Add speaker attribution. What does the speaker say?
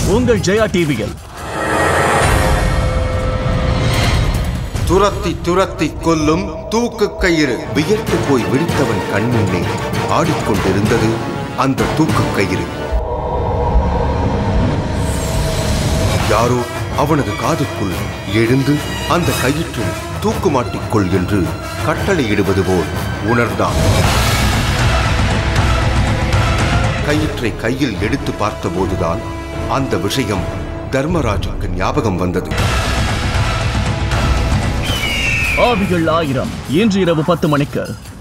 Speaker 1: உங்கள் ஜெயா டிவியில்
Speaker 2: துரத்தி துரத்தி கொல்லும் தூக்கு கயிறு வியர்த்து போய் விழித்தவன் கண்முன்னே ஆடிக்கொண்டிருந்தது அந்த தூக்கு கயிறு யாரோ அவனது காதுக்குள் எழுந்து அந்த கயிற்றில் தூக்கு மாட்டிக்கொள் என்று கட்டளையிடுவது போல் உணர்ந்தான் கயிற்றை கையில் எடுத்து பார்த்தபோதுதான் அந்த விஷயம் தர்மராஜுக்கு ஞாபகம் வந்தது
Speaker 1: ஆவிகள் ஆயிரம் இன்று இரவு பத்து மணிக்கு